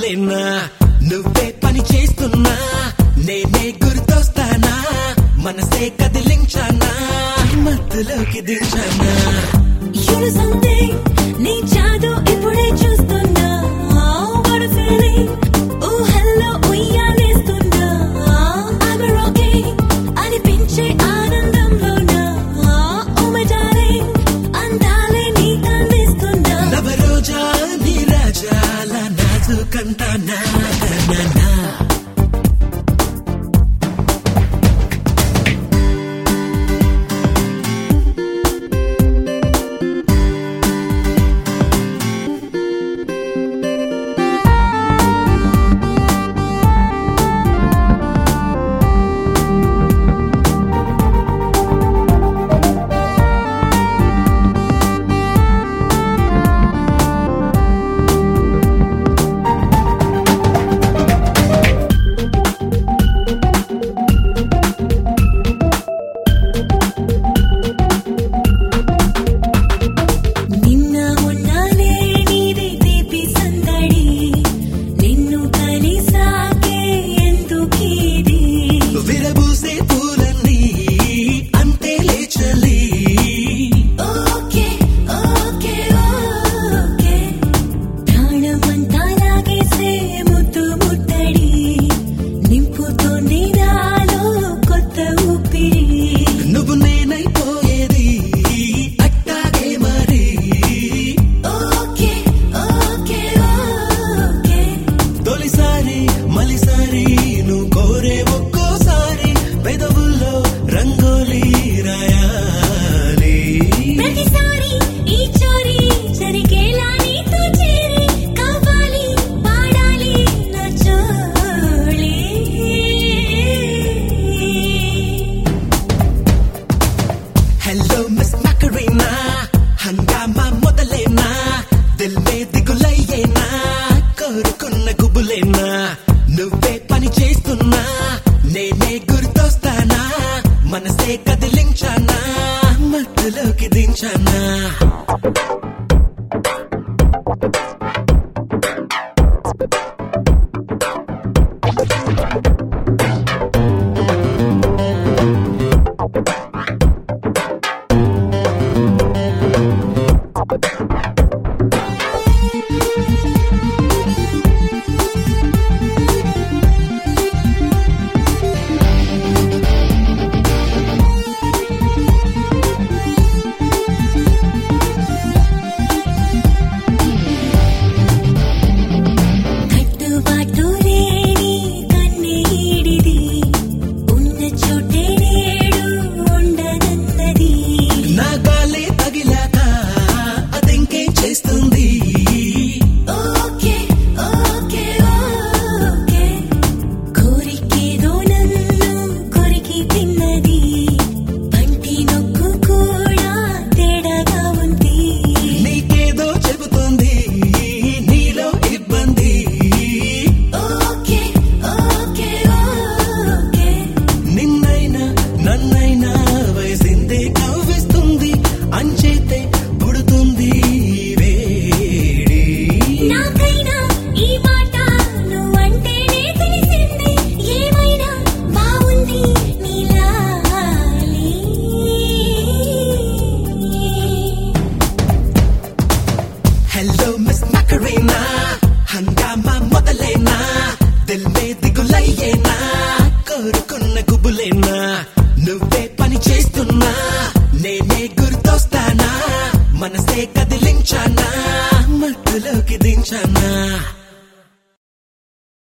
గుబులేనా నువ్వే పని చేస్తున్నా నేనే గుర్తొస్తానా మనసే కదిలించానా మత్తులోకి దించానా You know something? నీ జాదు ఇప్పుడే చూస్తున్నా What a feeling ఊహల్లో ఉయ్యాలేస్తున్నా I'm a rocking అనిపించే ఆనందంలోనా Oh my darling అందాలే నీకు అందిస్తున్నా నవ రోజా నీ రాజాల నాజుకంతా నా నా, నా నిన్న మొన్ననే నీది తీపి సందడి నిన్ను కలిసాకే ఎందుకీది విరబూసే పూలన్నీ అంతే లేచలి ఓకే ఓకే ఓకే ప్రాణమంతా లాగేసే ముద్దు ముట్టడి నింపుతోంది నాలో కొత్త ఊపిరి నువ్వు నేనైపోయేది అట్టాగే మరి ఓకే ఓకే ఓకే తొలిసారి మలిసారి నువ్వు కోరే ఒక్కోసారి పెదవుల్లో రంగోలి రాయాలి ప్రతిసారి ఈ చోరీ జరిగేలా నీతో చేరి కావాలి పాడాలి నా చోళీ హలో మిస్ మకరీనా హంగామా మొదలేనా దిల్ మే దిగులయ్యేనా కోరుకున్న గుబులేనా నువ్వే పని చేస్తున్నా నేనే గుర్తొస్తానా మనసే కదిలించానా మత్తులోకి దించానా Thank